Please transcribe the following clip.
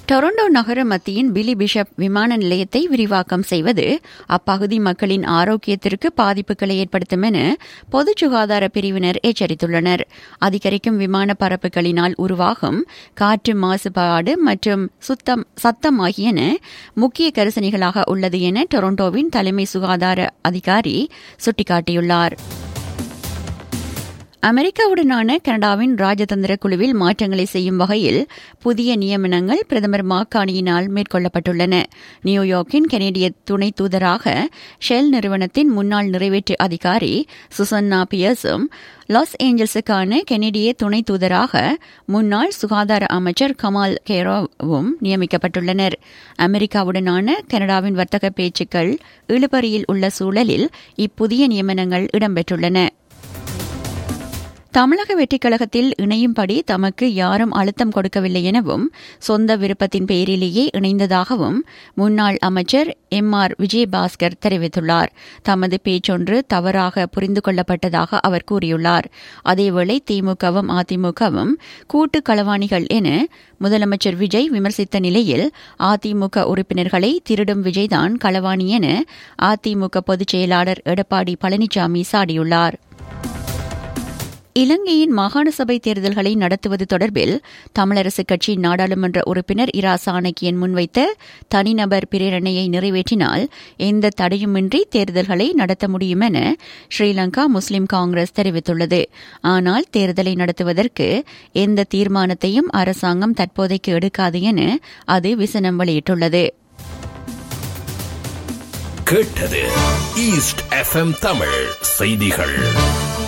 Toronto நகர மத்தியின் பிலி bishop விமான நிலையத்தை விரிவாக்கம் செய்வது அப்பகுதி மக்களின் ஆரோக்கியத்திற்கு பாதிப்புகளை ஏற்படுத்தும் என பொது சுகாதார பிரிவினர் எச்சரித்துள்ளனர் அதிகரிக்கும் விமான பரப்புகளினால் உருவாகும் காற்று மாசுபாடு மற்றும் சுத்தம் சத்தம் ஆகியன முக்கிய கரிசனைகளாக உள்ளது என டொரண்டோவின் தலைமை சுகாதார அதிகாரி சுட்டிக்காட்டியுள்ளார் அமெரிக்காவுடனான கனடாவின் ராஜதந்திர குழுவில் மாற்றங்களை செய்யும் வகையில் புதிய நியமனங்கள் பிரதமர் மாக்கானியினால் மேற்கொள்ளப்பட்டுள்ளன நியூயார்க்கின் கனேடிய துணை தூதராக ஷெல் நிறுவனத்தின் முன்னாள் நிறைவேற்று அதிகாரி சுசன்னா பியர்ஸும் லாஸ் ஏஞ்சல்ஸுக்கான கெனடிய துணை தூதராக முன்னாள் சுகாதார அமைச்சர் கமால் கேரோவும் நியமிக்கப்பட்டுள்ளனர் அமெரிக்காவுடனான கனடாவின் வர்த்தக பேச்சுக்கள் இழுபறியில் உள்ள சூழலில் இப்புதிய நியமனங்கள் இடம்பெற்றுள்ளன தமிழக வெற்றிக் கழகத்தில் இணையும்படி தமக்கு யாரும் அழுத்தம் கொடுக்கவில்லை எனவும் சொந்த விருப்பத்தின் பேரிலேயே இணைந்ததாகவும் முன்னாள் அமைச்சர் எம் ஆர் விஜயபாஸ்கர் தெரிவித்துள்ளார் தமது பேச்சொன்று தவறாக புரிந்து கொள்ளப்பட்டதாக அவர் கூறியுள்ளார் அதேவேளை திமுகவும் அதிமுகவும் கூட்டு களவாணிகள் என முதலமைச்சர் விஜய் விமர்சித்த நிலையில் அதிமுக உறுப்பினர்களை திருடும் விஜய்தான் களவாணி என அதிமுக பொதுச் செயலாளர் எடப்பாடி பழனிசாமி சாடியுள்ளார் இலங்கையின் மாகாண சபை தேர்தல்களை நடத்துவது தொடர்பில் தமிழரசுக் கட்சி நாடாளுமன்ற உறுப்பினர் இரா சாணக்கியன் முன்வைத்த தனிநபர் பிரேரணையை நிறைவேற்றினால் எந்த தடையுமின்றி தேர்தல்களை நடத்த முடியும் என ஸ்ரீலங்கா முஸ்லிம் காங்கிரஸ் தெரிவித்துள்ளது ஆனால் தேர்தலை நடத்துவதற்கு எந்த தீர்மானத்தையும் அரசாங்கம் தற்போதைக்கு எடுக்காது என அது விசனம் வெளியிட்டுள்ளது கேட்டது ஈஸ்ட் எஃப்எம் தமிழ் செய்திகள்